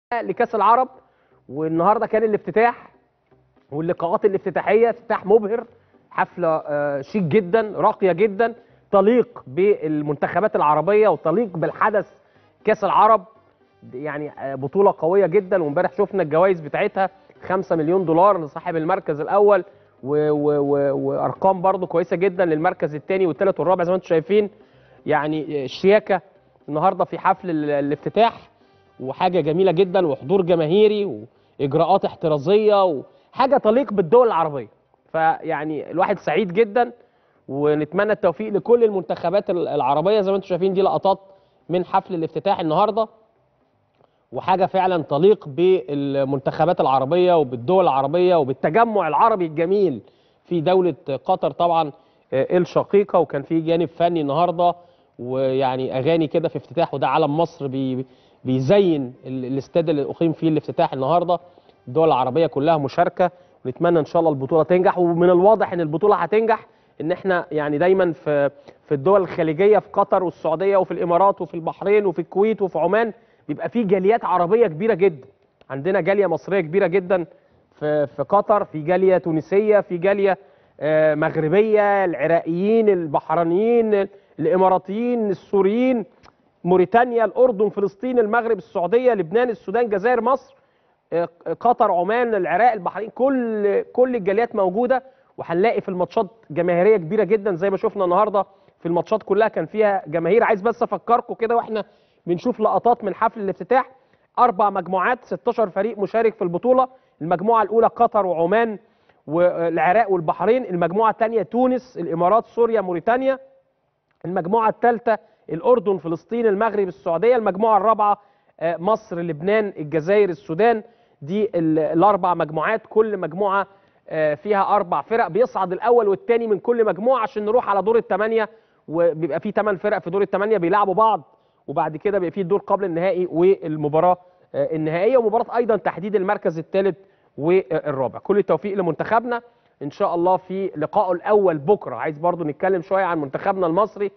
لكاس العرب والنهارده كان الافتتاح واللقاءات الافتتاحيه افتتاح مبهر حفله آه، شيك جدا راقيه جدا تليق بالمنتخبات العربيه وتليق بالحدث كاس العرب يعني آه، بطوله قويه جدا وامبارح شفنا الجوائز بتاعتها 5 مليون دولار لصاحب المركز الاول و- و- و- وارقام برضو كويسه جدا للمركز الثاني والثالث والرابع زي ما انتم شايفين يعني آه، شياكه النهارده في حفل ال- الافتتاح وحاجه جميله جدا وحضور جماهيري واجراءات احترازيه وحاجه تليق بالدول العربيه فيعني الواحد سعيد جدا ونتمنى التوفيق لكل المنتخبات ال- العربيه زي ما انتم شايفين دي لقطات من حفل الافتتاح النهارده وحاجه فعلا تليق بالمنتخبات العربيه وبالدول العربيه وبالتجمع العربي الجميل في دوله قطر طبعا آه، الشقيقه وكان في جانب فني النهارده ويعني اغاني كده في افتتاح وده علم مصر بي بيزين ال- الاستاد اللي اقيم فيه الافتتاح النهارده الدول العربيه كلها مشاركه ونتمنى ان شاء الله البطوله تنجح ومن الواضح ان البطوله هتنجح ان احنا يعني دايما في في الدول الخليجيه في قطر والسعوديه وفي الامارات وفي البحرين وفي الكويت وفي عمان بيبقى في جاليات عربيه كبيره جدا عندنا جاليه مصريه كبيره جدا في في قطر في جاليه تونسيه في جاليه آه، مغربيه العراقيين البحرينيين الاماراتيين السوريين موريتانيا الاردن فلسطين المغرب السعوديه لبنان السودان الجزائر مصر آه، قطر عمان العراق البحرين كل كل الجاليات موجوده وهنلاقي في الماتشات جماهيريه كبيره جدا زي ما شفنا النهارده في الماتشات كلها كان فيها جماهير عايز بس افكركم كده واحنا بنشوف لقطات من حفل الافتتاح اربع مجموعات 16 فريق مشارك في البطوله المجموعه الاولى قطر وعمان والعراق والبحرين المجموعه الثانيه تونس الامارات سوريا موريتانيا المجموعه الثالثه الاردن فلسطين المغرب السعوديه المجموعه الرابعه آه، مصر لبنان الجزائر السودان دي ال- الاربع مجموعات كل مجموعه آه، فيها اربع فرق بيصعد الاول والثاني من كل مجموعه عشان نروح على دور الثمانيه وبيبقى في ثمان فرق في دور الثمانيه بيلعبوا بعض وبعد كده بيبقى في الدور قبل النهائي والمباراه آه، النهائيه ومباراه ايضا تحديد المركز الثالث والرابع كل التوفيق لمنتخبنا ان شاء الله في لقائه الاول بكره عايز برضو نتكلم شويه عن منتخبنا المصري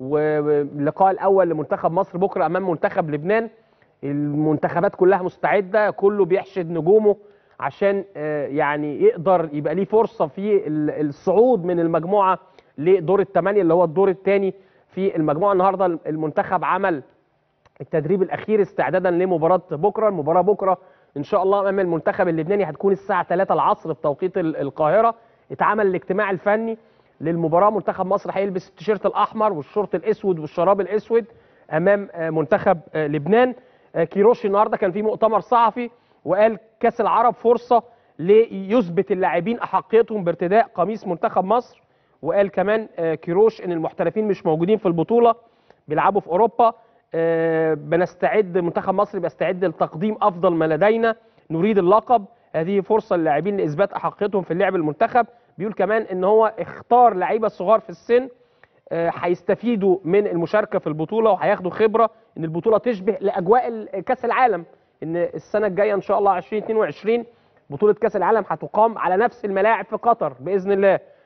واللقاء الاول لمنتخب مصر بكره امام منتخب لبنان المنتخبات كلها مستعده كله بيحشد نجومه عشان آه، يعني يقدر يبقى ليه فرصه في ال- الصعود من المجموعه لدور الثمانيه اللي هو الدور الثاني في المجموعه النهارده المنتخب عمل التدريب الاخير استعدادا لمباراه بكره المباراه بكره ان شاء الله امام المنتخب اللبناني هتكون الساعه 3 العصر بتوقيت ال- القاهره اتعمل الاجتماع الفني للمباراه منتخب مصر هيلبس التيشيرت الاحمر والشورت الاسود والشراب الاسود امام آه، منتخب آه، لبنان آه، كيروش النهارده كان في مؤتمر صحفي وقال كاس العرب فرصه ليثبت اللاعبين احقيتهم بارتداء قميص منتخب مصر وقال كمان آه، كيروش ان المحترفين مش موجودين في البطوله بيلعبوا في اوروبا آه، بنستعد منتخب مصر بيستعد لتقديم افضل ما لدينا نريد اللقب هذه فرصه للاعبين لاثبات احقيتهم في اللعب المنتخب بيقول كمان ان هو اختار لعيبه صغار في السن آه، هيستفيدوا من المشاركه في البطوله وهياخدوا خبره ان البطوله تشبه لاجواء ال- كاس العالم ان السنه الجايه ان شاء الله 2022 بطوله كاس العالم هتقام على نفس الملاعب في قطر باذن الله